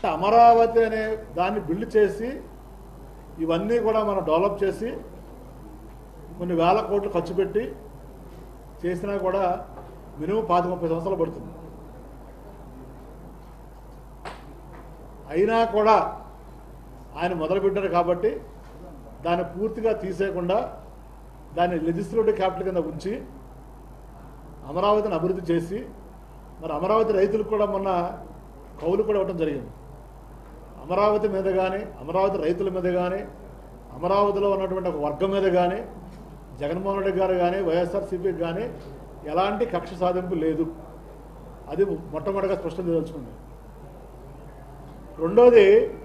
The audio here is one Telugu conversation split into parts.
అంటే అమరావతి అనే దాన్ని బిల్డ్ చేసి ఇవన్నీ కూడా మనం డెవలప్ చేసి కొన్ని వేల కోట్లు ఖర్చు పెట్టి చేసినా కూడా మినిమం పాతి ముప్పై సంవత్సరాలు పడుతుంది అయినా కూడా ఆయన మొదలుపెట్టారు కాబట్టి దాన్ని పూర్తిగా తీసేయకుండా దాన్ని లెజిస్లేటివ్ క్యాపిటల్ కింద ఉంచి అమరావతిని అభివృద్ధి చేసి మరి అమరావతి రైతులకు కూడా మొన్న కౌలు కూడా ఇవ్వడం జరిగింది అమరావతి మీద కానీ అమరావతి రైతుల మీద కానీ అమరావతిలో ఉన్నటువంటి ఒక వర్గం మీద కానీ జగన్మోహన్ రెడ్డి గారు కానీ వైఎస్ఆర్సీపీకి కానీ ఎలాంటి కక్ష సాధింపు లేదు అది మొట్టమొదటిగా స్పష్టం చేయదలుచుకుంది రెండోది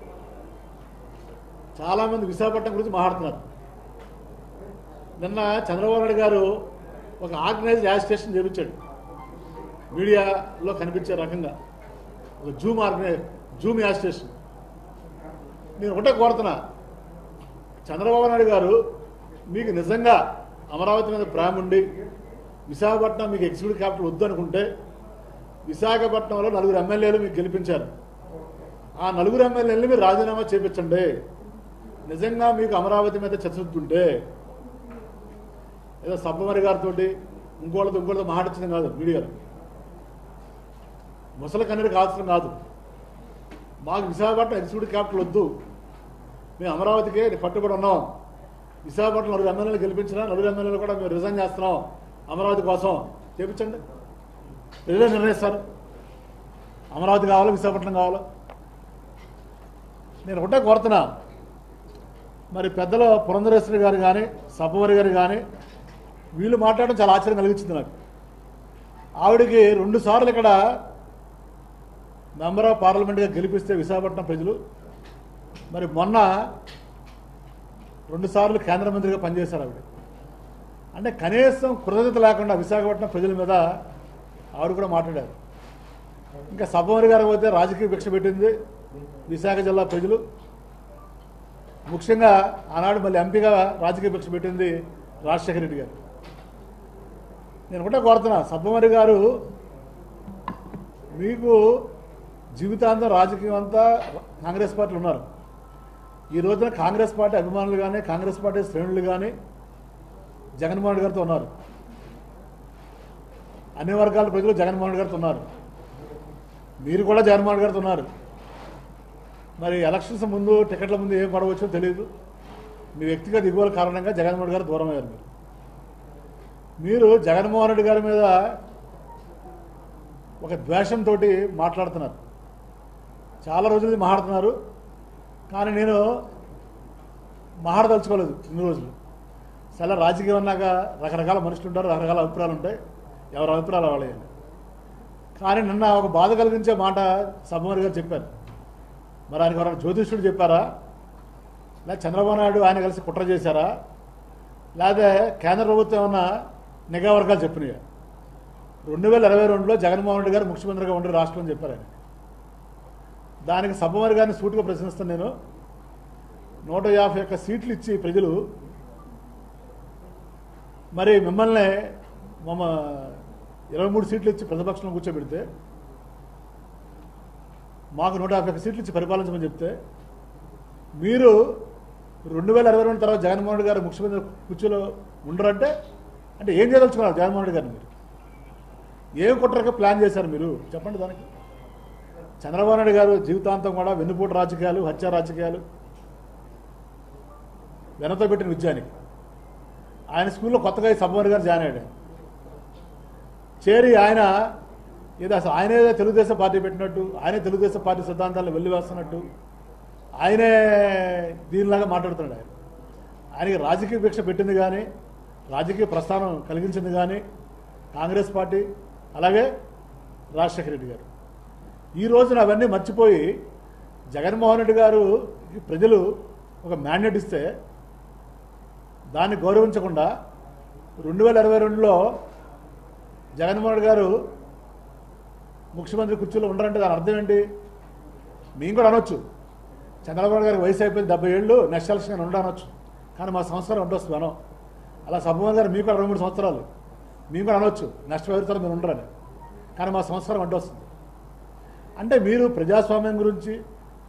చాలామంది విశాఖపట్నం గురించి మాట్లాడుతున్నారు నిన్న చంద్రబాబు నాయుడు గారు ఒక ఆర్గనైజ్డ్ యాజిటేషన్ చేపించాడు మీడియాలో కనిపించే రకంగా ఒక జూమ్ ఆర్గనైజ్ జూమ్ యాజిటేషన్ నేను ఒకటే కోరుతున్నా చంద్రబాబు నాయుడు గారు మీకు నిజంగా అమరావతి మీద ప్రేమ ఉండి విశాఖపట్నం మీకు ఎగ్జిక్యూటివ్ క్యాపిటల్ వద్దు అనుకుంటే విశాఖపట్నంలో నలుగురు ఎమ్మెల్యేలు మీకు గెలిపించారు ఆ నలుగురు ఎమ్మెల్యేలని మీరు రాజీనామా చేపించండి నిజంగా మీకు అమరావతి మీద చర్చిస్తుంటే ఏదో సబ్బమరి గారితో ఇంకోళ్ళతో ఇంకోళ్ళతో మాట్లాడించడం కాదు మీడియాలో ముసలి కన్నీరు కాల్చడం కాదు మాకు విశాఖపట్నం ఎగ్జిక్యూటివ్ క్యాపిటల్ వద్దు మేము అమరావతికే పట్టుబడి ఉన్నాం విశాఖపట్నం నలుగురు ఎమ్మెల్యేలు గెలిపించిన నలుగురు ఎమ్మెల్యేలు కూడా మేము రిజైన్ చేస్తున్నాం అమరావతి కోసం చేపించండి ప్రజలే నిర్ణయిస్తారు అమరావతి కావాలా విశాఖపట్నం కావాలా నేను ఒకటే కోరుతున్నా మరి పెద్దల పురంధరేశ్వరి గారు కానీ సబ్బవరి గారు కానీ వీళ్ళు మాట్లాడడం చాలా ఆశ్చర్యం కలిగించింది నాకు ఆవిడకి రెండు సార్లు ఇక్కడ మెంబర్ ఆఫ్ పార్లమెంట్గా గెలిపిస్తే విశాఖపట్నం ప్రజలు మరి మొన్న రెండు సార్లు కేంద్ర మంత్రిగా పనిచేశారు ఆవిడ అంటే కనీసం కృతజ్ఞత లేకుండా విశాఖపట్నం ప్రజల మీద ఆవిడ కూడా మాట్లాడారు ఇంకా సబ్బవరి గారు పోతే రాజకీయ భిక్ష పెట్టింది విశాఖ జిల్లా ప్రజలు ముఖ్యంగా ఆనాడు మళ్ళీ ఎంపీగా రాజకీయ భిక్ష పెట్టింది రాజశేఖర రెడ్డి గారు నేను ఒకటే కోరుతున్నా సబ్బమరి గారు మీకు జీవితాంతం రాజకీయం అంతా కాంగ్రెస్ పార్టీలు ఉన్నారు ఈ రోజున కాంగ్రెస్ పార్టీ అభిమానులు కానీ కాంగ్రెస్ పార్టీ శ్రేణులు కానీ జగన్మోహన్ రెడ్డి గారితో ఉన్నారు అన్ని వర్గాల ప్రజలు జగన్మోహన్ రెడ్డి గారితో ఉన్నారు మీరు కూడా జగన్మోహన్ రెడ్డి గారితో ఉన్నారు మరి ఎలక్షన్స్ ముందు టికెట్ల ముందు ఏం పడవచ్చో తెలియదు మీ వ్యక్తిగత దిగువల కారణంగా జగన్మోహన్ రెడ్డి గారు దూరం అయ్యారు మీరు మీరు జగన్మోహన్ రెడ్డి గారి మీద ఒక ద్వేషంతో మాట్లాడుతున్నారు చాలా రోజులు మాట్లాడుతున్నారు కానీ నేను మాట్లాడదలుచుకోలేదు ఇన్ని రోజులు చాలా రాజకీయం అన్నాక రకరకాల మనుషులు ఉంటారు రకరకాల అభిప్రాయాలు ఉంటాయి ఎవరి అభిప్రాయాలు వాళ్ళే కానీ నిన్న ఒక బాధ కలిగించే మాట సబ్బమరి గారు చెప్పారు మరి ఆయనకు ఎవరైనా జ్యోతిష్యుడు చెప్పారా లేదా చంద్రబాబు నాయుడు ఆయన కలిసి కుట్ర చేశారా లేదా కేంద్ర ప్రభుత్వం ఏమన్నా నిఘా వర్గాలు చెప్పినాయా రెండు వేల ఇరవై రెండులో జగన్మోహన్ రెడ్డి గారు ముఖ్యమంత్రిగా ఉండే రాష్ట్రం అని చెప్పారు ఆయన దానికి సబ్బమరి గారిని సూటిగా ప్రశ్నిస్తాను నేను నూట యాభై ఒక్క సీట్లు ఇచ్చి ప్రజలు మరి మిమ్మల్ని మమ్మ ఇరవై మూడు సీట్లు ఇచ్చి ప్రతిపక్షంలో కూర్చోబెడితే మాకు నూట యాభై ఒక్క సీట్లు ఇచ్చి పరిపాలించమని చెప్తే మీరు రెండు వేల ఇరవై రెండు తర్వాత జగన్మోహన్ రెడ్డి గారు ముఖ్యమంత్రి కుర్చీలో ఉండరంటే అంటే ఏం చేయదలుచుకున్నారు జగన్మోహన్ రెడ్డి గారిని మీరు ఏం కుట్రగా ప్లాన్ చేశారు మీరు చెప్పండి దానికి చంద్రబాబు నాయుడు గారు జీవితాంతం కూడా వెన్నుపోటు రాజకీయాలు హత్య రాజకీయాలు వెనతో పెట్టిన విద్యానికి ఆయన స్కూల్లో కొత్తగా ఈ సబ్బవరి గారు జాయిన్ అయ్యాడు చేరి ఆయన ఏదో అసలు ఆయనే తెలుగుదేశం పార్టీ పెట్టినట్టు ఆయనే తెలుగుదేశం పార్టీ సిద్ధాంతాలను వెళ్ళివేస్తున్నట్టు ఆయనే దీనిలాగా మాట్లాడుతున్నాడు ఆయన ఆయనకి రాజకీయ భిక్ష పెట్టింది కానీ రాజకీయ ప్రస్థానం కలిగించింది కానీ కాంగ్రెస్ పార్టీ అలాగే రాజశేఖర రెడ్డి గారు ఈ రోజున అవన్నీ మర్చిపోయి జగన్మోహన్ రెడ్డి గారు ఈ ప్రజలు ఒక మ్యాండేట్ ఇస్తే దాన్ని గౌరవించకుండా రెండు వేల ఇరవై రెండులో జగన్మోహన్ రెడ్డి గారు ముఖ్యమంత్రి కుర్చీలో ఉండరంటే దాని అర్థం ఏంటి మేము కూడా అనొచ్చు చంద్రబాబు నాయుడు గారికి వయసు అయిపోయింది డెబ్బై ఏళ్ళు నెక్స్ట్ ఎలక్షన్ నేను ఉండనొచ్చు కానీ మా సంవత్సరం ఉండొస్తుంది మనం అలా సబ్బమోహన్ గారు మీకు కూడా అరవై మూడు సంవత్సరాలు మేము కూడా అనొచ్చు నెక్స్ట్ సంవత్సరం మీరు ఉండరని కానీ మా సంవత్సరం అడ్డొస్తుంది అంటే మీరు ప్రజాస్వామ్యం గురించి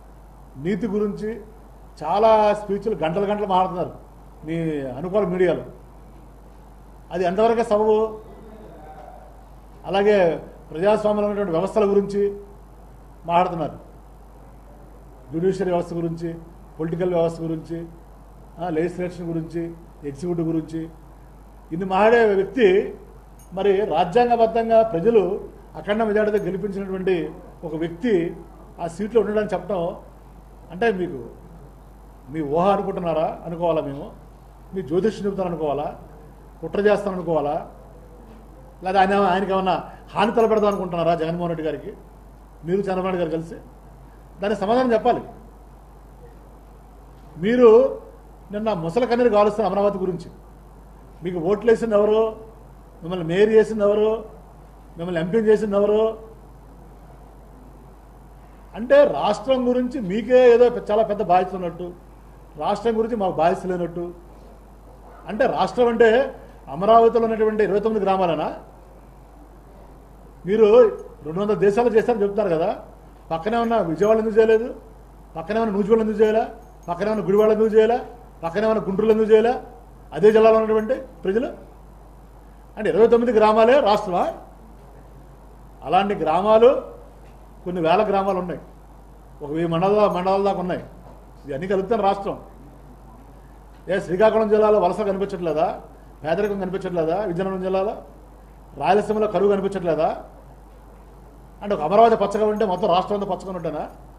నీతి గురించి చాలా స్పీచ్లు గంటలు గంటలు మాట్లాడుతున్నారు మీ అనుకూల మీడియాలో అది ఎంతవరకు సబబు అలాగే ప్రజాస్వామ్యంలో ఉన్నటువంటి వ్యవస్థల గురించి మాట్లాడుతున్నారు జ్యుడిషియరీ వ్యవస్థ గురించి పొలిటికల్ వ్యవస్థ గురించి లెజిస్లేషన్ గురించి ఎగ్జిక్యూటివ్ గురించి ఇన్ని మాట్లాడే వ్యక్తి మరి రాజ్యాంగబద్ధంగా ప్రజలు అఖండ మెజార్టీతో గెలిపించినటువంటి ఒక వ్యక్తి ఆ సీట్లో ఉండడానికి చెప్పడం అంటే మీకు మీ ఊహ అనుకుంటున్నారా అనుకోవాలా మేము మీ జ్యోతిష్యం చెబుతాను అనుకోవాలా కుట్ర చేస్తాను అనుకోవాలా లేదా ఆయన ఆయనకి ఏమన్నా హాని తలపెడదాం అనుకుంటున్నారా జగన్మోహన్ రెడ్డి గారికి మీరు చంద్రబాబు నాయుడు గారు కలిసి దానికి సమాధానం చెప్పాలి మీరు నిన్న ముసల కన్నీరు కాలుస్తున్న అమరావతి గురించి మీకు ఓట్లు వేసింది ఎవరు మిమ్మల్ని మేయర్ చేసింది ఎవరు మిమ్మల్ని ఎంపీ చేసింది ఎవరు అంటే రాష్ట్రం గురించి మీకే ఏదో చాలా పెద్ద బాధ్యత ఉన్నట్టు రాష్ట్రం గురించి మాకు బాధ్యత లేనట్టు అంటే రాష్ట్రం అంటే అమరావతిలో ఉన్నటువంటి ఇరవై తొమ్మిది గ్రామాలనా మీరు రెండు వందల దేశాలు చేస్తారని చెప్తున్నారు కదా పక్కనే ఉన్న విజయవాడ ఎందుకు చేయలేదు పక్కనే ఉన్న నూజివాడ ఎందుకు చేయలే పక్కనే ఉన్న గుడివాడ ఎందుకు చేయలే పక్కనే ఉన్న గుంటూరులో ఎందుకు చేయలే అదే జిల్లాలో ఉన్నటువంటి ప్రజలు అంటే ఇరవై తొమ్మిది గ్రామాలే రాష్ట్రమా అలాంటి గ్రామాలు కొన్ని వేల గ్రామాలు ఉన్నాయి ఒక వెయ్యి మండల మండలాల దాకా ఉన్నాయి ఇవన్నీ కలుపుతాను రాష్ట్రం ఏ శ్రీకాకుళం జిల్లాలో వలస కనిపించట్లేదా పేదరికం కనిపించట్లేదా విజయనగరం జిల్లాలో రాయలసీమలో కరువు కనిపించట్లేదా అంటే ఒక అమరావతి పచ్చగా ఉంటే మొత్తం రాష్ట్రం అంతా పచ్చగా ఉంటానా